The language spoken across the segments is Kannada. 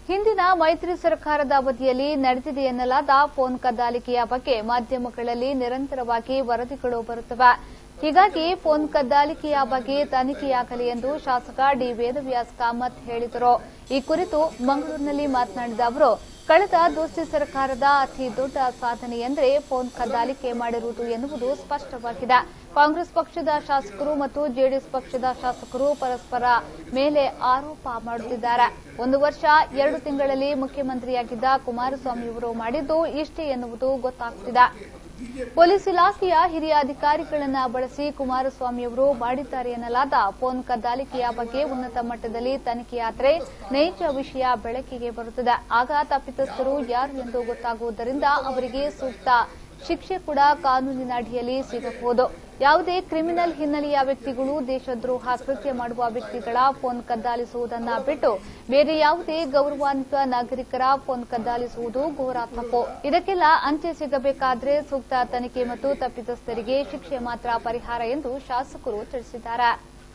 ಹಿಂದಿನ ಮೈತ್ರಿ ಸರ್ಕಾರದ ಅವಧಿಯಲ್ಲಿ ನಡೆದಿದೆ ಎನ್ನಲಾದ ಫೋನ್ ಕದ್ದಾಲಿಕೆಯ ಬಗ್ಗೆ ಮಾಧ್ಯಮಗಳಲ್ಲಿ ನಿರಂತರವಾಗಿ ವರದಿಗಳು ಬರುತ್ತವೆ ಹೀಗಾಗಿ ಫೋನ್ ಕದ್ದಾಲಿಕೆಯ ಬಗ್ಗೆ ತನಿಖೆಯಾಗಲಿ ಎಂದು ಶಾಸಕ ಡಿ ವೇದವ್ಯಾಸ್ ಕಾಮತ್ ಹೇಳಿದರು ಈ ಕುರಿತು ಮಂಗಳೂರಿನಲ್ಲಿ ಮಾತನಾಡಿದ ಅವರು ಕಳೆದ ದೋಸ್ತಿ ಸರ್ಕಾರದ ಅತಿ ದೊಡ್ಡ ಸಾಧನೆ ಎಂದರೆ ಫೋನ್ ಕದ್ದಾಲಿಕೆ ಮಾಡಿರುವುದು ಎನ್ನುವುದು ಸ್ಪಷ್ಟವಾಗಿದೆ ಕಾಂಗ್ರೆಸ್ ಪಕ್ಷದ ಶಾಸಕರು ಮತ್ತು ಜೆಡಿಎಸ್ ಪಕ್ಷದ ಶಾಸಕರು ಪರಸ್ಪರ ಮೇಲೆ ಆರೋಪ ಮಾಡುತ್ತಿದ್ದಾರೆ ಒಂದು ವರ್ಷ ಎರಡು ತಿಂಗಳಲ್ಲಿ ಮುಖ್ಯಮಂತ್ರಿಯಾಗಿದ್ದ ಕುಮಾರಸ್ವಾಮಿಯವರು ಮಾಡಿದ್ದು ಇಷ್ಟೇ ಎನ್ನುವುದು ಗೊತ್ತಾಗುತ್ತಿದೆ ಪೊಲೀಸ್ ಇಲಾಖೆಯ ಹಿರಿಯ ಅಧಿಕಾರಿಗಳನ್ನ ಬಳಸಿ ಕುಮಾರಸ್ವಾಮಿಯವರು ಮಾಡಿದ್ದಾರೆ ಎನ್ನಲಾದ ಫೋನ್ ಕದ್ದಾಲಿಕೆಯ ಬಗ್ಗೆ ಉನ್ನತ ಮಟ್ಟದಲ್ಲಿ ತನಿಖೆಯಾದರೆ ನೈಜ ವಿಷಯ ಬೆಳಕಿಗೆ ಬರುತ್ತದೆ ಆಗ ತಪ್ಪಿತಸ್ಥರು ಯಾರು ಎಂದು ಗೊತ್ತಾಗುವುದರಿಂದ ಅವರಿಗೆ ಸೂಕ್ತ ಶಿಕ್ಷೆ ಕೂಡ ಕಾನೂನಿನ ಅಡಿಯಲ್ಲಿ ಸಿಗಬಹುದು ಯಾವುದೇ ಕ್ರಿಮಿನಲ್ ಹಿನ್ನೆಲೆಯ ವ್ಯಕ್ತಿಗಳು ದೇಶದ್ರೋಹ ಕೃತ್ಯ ಮಾಡುವ ವ್ಯಕ್ತಿಗಳ ಫೋನ್ ಕದ್ದಾಲಿಸುವುದನ್ನ ಬಿಟ್ಟು ಬೇರೆ ಯಾವುದೇ ಗೌರವಾನ್ವಿತ ನಾಗರಿಕರ ಫೋನ್ ಕದ್ದಾಲಿಸುವುದು ಘೋರ ತಪ್ಪು ಇದಕ್ಕೆಲ್ಲ ಅಂತ್ಯ ಸಿಗಬೇಕಾದ್ರೆ ಸೂಕ್ತ ತನಿಖೆ ಮತ್ತು ತಪ್ಪಿತಸ್ಥರಿಗೆ ಶಿಕ್ಷೆ ಮಾತ್ರ ಪರಿಹಾರ ಎಂದು ಶಾಸಕರು ತಿಳಿಸಿದ್ದಾರೆ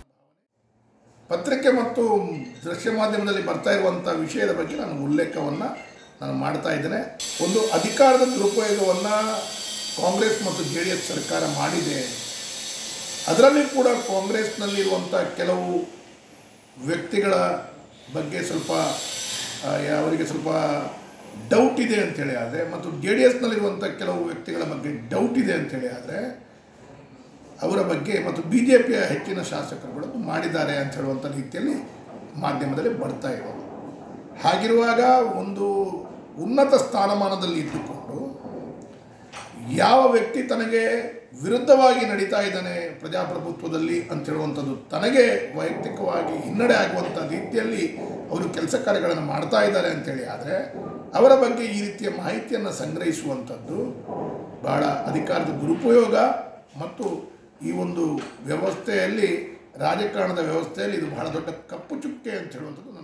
ಪತ್ರಿಕೆ ಮತ್ತು ದೃಶ್ಯ ಮಾಧ್ಯಮದಲ್ಲಿ ಬರ್ತಾ ಇರುವಂಥ ವಿಷಯದ ಬಗ್ಗೆ ನಾನು ಉಲ್ಲೇಖವನ್ನು ನಾನು ಮಾಡ್ತಾ ಇದ್ದೇನೆ ಒಂದು ಅಧಿಕಾರದ ದುರುಪಯೋಗವನ್ನು ಕಾಂಗ್ರೆಸ್ ಮತ್ತು ಜೆ ಡಿ ಎಸ್ ಸರ್ಕಾರ ಮಾಡಿದೆ ಅದರಲ್ಲಿ ಕೂಡ ಕಾಂಗ್ರೆಸ್ನಲ್ಲಿರುವಂಥ ಕೆಲವು ವ್ಯಕ್ತಿಗಳ ಬಗ್ಗೆ ಸ್ವಲ್ಪ ಆ, ಅವರಿಗೆ ಸ್ವಲ್ಪ ಡೌಟ್ ಇದೆ ಅಂತೇಳಿ ಆದರೆ ಮತ್ತು ಜೆ ಡಿ ಎಸ್ನಲ್ಲಿರುವಂಥ ಕೆಲವು ವ್ಯಕ್ತಿಗಳ ಬಗ್ಗೆ ಡೌಟ್ ಇದೆ ಅಂತೇಳಿ ಆದರೆ ಅವರ ಬಗ್ಗೆ ಮತ್ತು ಬಿ ಜೆ ಪಿಯ ಹೆಚ್ಚಿನ ಶಾಸಕರುಗಳು ಮಾಡಿದ್ದಾರೆ ಅಂತ ಹೇಳುವಂಥ ರೀತಿಯಲ್ಲಿ ಮಾಧ್ಯಮದಲ್ಲಿ ಬರ್ತಾ ಇರೋದು ಹಾಗಿರುವಾಗ ಒಂದು ಉನ್ನತ ಸ್ಥಾನಮಾನದಲ್ಲಿ ಇದ್ದುಕೊಂಡು ಯಾವ ವ್ಯಕ್ತಿ ತನಗೆ ವಿರುದ್ಧವಾಗಿ ನಡೀತಾ ಇದ್ದಾನೆ ಪ್ರಜಾಪ್ರಭುತ್ವದಲ್ಲಿ ಅಂತ ಹೇಳುವಂಥದ್ದು ತನಗೆ ವೈಯಕ್ತಿಕವಾಗಿ ಹಿನ್ನಡೆ ಆಗುವಂಥ ರೀತಿಯಲ್ಲಿ ಅವರು ಕೆಲಸ ಕಾರ್ಯಗಳನ್ನು ಮಾಡ್ತಾ ಇದ್ದಾರೆ ಅಂತೇಳಿ ಆದರೆ ಅವರ ಬಗ್ಗೆ ಈ ರೀತಿಯ ಮಾಹಿತಿಯನ್ನು ಸಂಗ್ರಹಿಸುವಂಥದ್ದು ಬಹಳ ಅಧಿಕಾರದ ದುರುಪಯೋಗ ಮತ್ತು ಈ ಒಂದು ವ್ಯವಸ್ಥೆಯಲ್ಲಿ ರಾಜಕಾರಣದ ವ್ಯವಸ್ಥೆಯಲ್ಲಿ ಇದು ಬಹಳ ದೊಡ್ಡ ಕಪ್ಪು ಚುಕ್ಕೆ ಅಂತ ಹೇಳುವಂಥದ್ದು